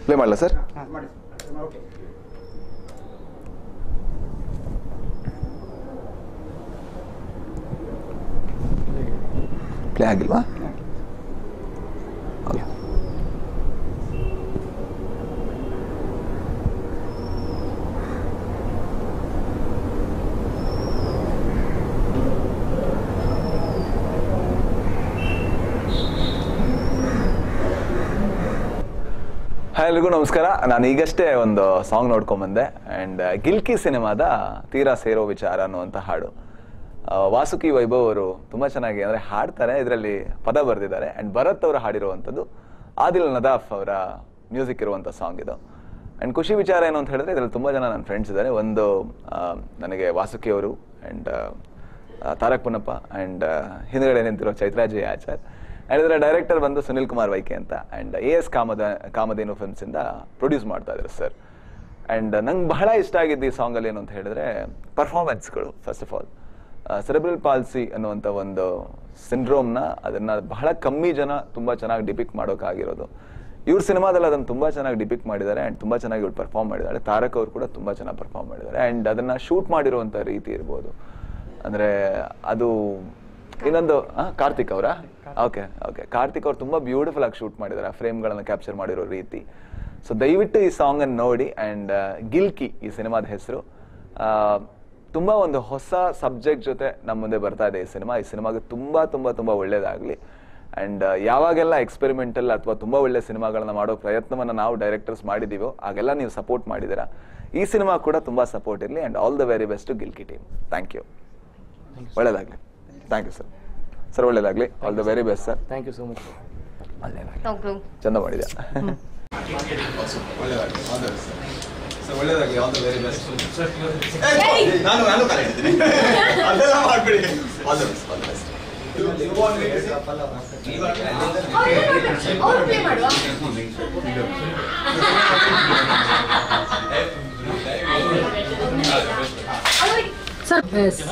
play ಮಾಡಲ sir ಮಾಡಿ okay play ಆಗಿಲ್ವಾ ಹಾಯ್ ಎಲ್ರಿಗೂ ನಮಸ್ಕಾರ ನಾನು ಈಗಷ್ಟೇ ಒಂದು ಸಾಂಗ್ ನೋಡ್ಕೊಂಬಂದೆ ಆ್ಯಂಡ್ ಗಿಲ್ಕಿ ಸಿನಿಮಾದ ತೀರಾ ಸೇರೋ ವಿಚಾರ ಅನ್ನುವಂಥ ಹಾಡು ಆ, ವಾಸುಕಿ ವೈಭವ್ ಅವರು ತುಂಬ ಚೆನ್ನಾಗಿ ಅಂದರೆ ಹಾಡ್ತಾರೆ ಇದರಲ್ಲಿ ಪದ ಬರೆದಿದ್ದಾರೆ ಆ್ಯಂಡ್ ಭರತ್ ಅವರು ಹಾಡಿರುವಂಥದ್ದು ಆದಿಲ್ ನದಾಫ್ ಅವರ ಮ್ಯೂಸಿಕ್ ಇರುವಂಥ ಸಾಂಗ್ ಇದು ಆ್ಯಂಡ್ ಖುಷಿ ವಿಚಾರ ಏನು ಅಂತ ಹೇಳಿದ್ರೆ ಇದರಲ್ಲಿ ತುಂಬ ಜನ ನನ್ನ ಫ್ರೆಂಡ್ಸ್ ಇದ್ದಾರೆ ಒಂದು ಆ, ನನಗೆ ವಾಸುಕಿ ಅವರು ಆ್ಯಂಡ್ ತಾರಕ್ ಪುನಪ್ಪ ಆ್ಯಂಡ್ ಹಿಂದ್ಗಡೆ ನಿಂತಿರೋ ಚೈತ್ರಾ ಜಯ ಆಚಾರ್ ಆ್ಯಂಡ್ ಇದರ ಡೈರೆಕ್ಟರ್ ಬಂದು ಸುನಿಲ್ ಕುಮಾರ್ ವೈಕೆ ಅಂತ ಆ್ಯಂಡ್ ಎ ಎಸ್ ಕಾಮದ ಕಾಮಧೇನು ಫಿಲ್ಮ್ಸಿಂದ ಪ್ರೊಡ್ಯೂಸ್ ಮಾಡ್ತಾ ಇದ್ದಾರೆ ಸರ್ ಆ್ಯಂಡ್ ನಂಗೆ ಬಹಳ ಇಷ್ಟ ಆಗಿದ್ದು ಈ ಸಾಂಗಲ್ಲಿ ಏನು ಅಂತ ಹೇಳಿದ್ರೆ ಪರ್ಫಾರ್ಮೆನ್ಸ್ಗಳು first of all cerebral palsy ಅನ್ನುವಂಥ ಒಂದು ಸಿಂಡ್ರೋಮ್ನ ಅದನ್ನು ಬಹಳ ಕಮ್ಮಿ ಜನ ತುಂಬ ಚೆನ್ನಾಗಿ ಡಿಪಿಕ್ಟ್ ಮಾಡೋಕ್ಕಾಗಿರೋದು ಇವ್ರ ಸಿನಿಮಾದಲ್ಲಿ ಅದನ್ನು ತುಂಬ ಚೆನ್ನಾಗಿ ಡಿಪಿಕ್ಟ್ ಮಾಡಿದ್ದಾರೆ ಆ್ಯಂಡ್ ತುಂಬ ಚೆನ್ನಾಗಿ ಇವ್ರು ಪರ್ಫಾರ್ಮ್ ಮಾಡಿದ್ದಾರೆ ತಾರಕ್ ಅವರು ಕೂಡ ತುಂಬ ಚೆನ್ನಾಗಿ ಪರ್ಫಾರ್ಮ್ ಮಾಡಿದ್ದಾರೆ ಆ್ಯಂಡ್ ಅದನ್ನು ಶೂಟ್ ಮಾಡಿರುವಂಥ ರೀತಿ ಇರ್ಬೋದು ಅಂದರೆ ಅದು ಇನ್ನೊಂದು ಆ, ಕಾರ್ತಿಕ್ ಅವರಾ ಓಕೆ ಓಕೆ ಕಾರ್ತಿಕ್ ಅವ್ರು ತುಂಬ ಬ್ಯೂಟಿಫುಲ್ ಆಗಿ ಶೂಟ್ ಮಾಡಿದ್ದಾರೆ ಆ ಫ್ರೇಮ್ಗಳನ್ನು ಕ್ಯಾಪ್ಚರ್ ಮಾಡಿರೋ ರೀತಿ ಸೊ ದಯವಿಟ್ಟು ಈ ಸಾಂಗನ್ನು ನೋಡಿ ಆ್ಯಂಡ್ ಗಿಲ್ಕಿ ಈ ಸಿನಿಮಾದ ಹೆಸರು ತುಂಬ ಒಂದು ಹೊಸ ಸಬ್ಜೆಕ್ಟ್ ಜೊತೆ ನಮ್ಮ ಮುಂದೆ ಬರ್ತಾ ಇದೆ ಈ ಸಿನಿಮಾ ಈ ಸಿನಿಮಾಗೆ ತುಂಬ ತುಂಬ ತುಂಬ ಒಳ್ಳೇದಾಗಲಿ ಆ್ಯಂಡ್ ಯಾವಾಗೆಲ್ಲ ಎಕ್ಸ್ಪೆರಿಮೆಂಟಲ್ ಅಥವಾ ತುಂಬ ಒಳ್ಳೆ ಸಿನಿಮಾಗಳನ್ನ ಮಾಡೋ ಪ್ರಯತ್ನವನ್ನು ನಾವು ಡೈರೆಕ್ಟರ್ಸ್ ಮಾಡಿದ್ದೀವೋ ಆಗೆಲ್ಲ ನೀವು ಸಪೋರ್ಟ್ ಮಾಡಿದ್ದೀರಾ ಈ ಸಿನಿಮಾ ಕೂಡ ತುಂಬ ಸಪೋರ್ಟ್ ಇರಲಿ and all the very best Gilki team thank you ಒಳ್ಳೇದಾಗಲಿ ಥ್ಯಾಂಕ್ ಯು ಸರ್ ಸರ್ ಒಳ್ಳೇದಾಗಲಿ all the very best sir thank you so much ಒಳ್ಳೇದಾಗಲಿ ಥ್ಯಾಂಕ್ ಯು ಚಂದ ಮಾಡಿದ್ಯಾ ಸರ್ ಒಳ್ಳೇದಾಗಿ ಆಲ್ ದ ವೆರಿ ಬೆಸ್ಟ್ ನಾನು ನಾನು ಕರೆ ಹಿಡಿತೀನಿ ಅದೆಲ್ಲ ಮಾಡ್ಬೇಡಿ all the best all the best ಅವ್ರು ಪ್ಲೇ ಮಾಡುವ ಸರ್ ಎಸ್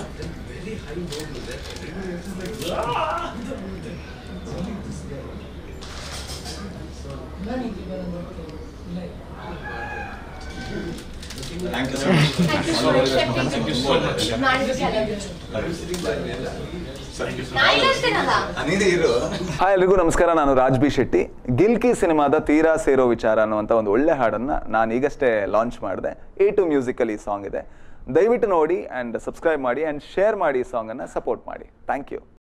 ಥ್ಯಾಂಕ್ ಯು ನಾನಿಗಷ್ಟೇನಲ್ಲ ನೀನೇ ಇರು ಹಾಯ್ ಎಲ್ರಿಗೂ ನಮಸ್ಕಾರ ನಾನು ರಾಜ್ ಬಿ ಶೆಟ್ಟಿ ಗಿಲ್ಕಿ ಸಿನಿಮಾದ ತೀರಾ ಸೇರೋ ವಿಚಾರ ಅನ್ನುವಂಥ ಒಂದು ಒಳ್ಳೆ ಹಾಡನ್ನು ನಾನು ಈಗಷ್ಟೇ ಲಾಂಚ್ ಮಾಡಿದೆ ಎ ಟು ಮ್ಯೂಸಿಕಲ್ ಈ ಸಾಂಗ್ ಇದೆ ದಯವಿಟ್ಟು ನೋಡಿ ಆ್ಯಂಡ್ ಸಬ್ಸ್ಕ್ರೈಬ್ ಮಾಡಿ ಆ್ಯಂಡ್ ಶೇರ್ ಮಾಡಿ ಈ ಸಾಂಗನ್ನು ಸಪೋರ್ಟ್ ಮಾಡಿ ಥ್ಯಾಂಕ್ ಯು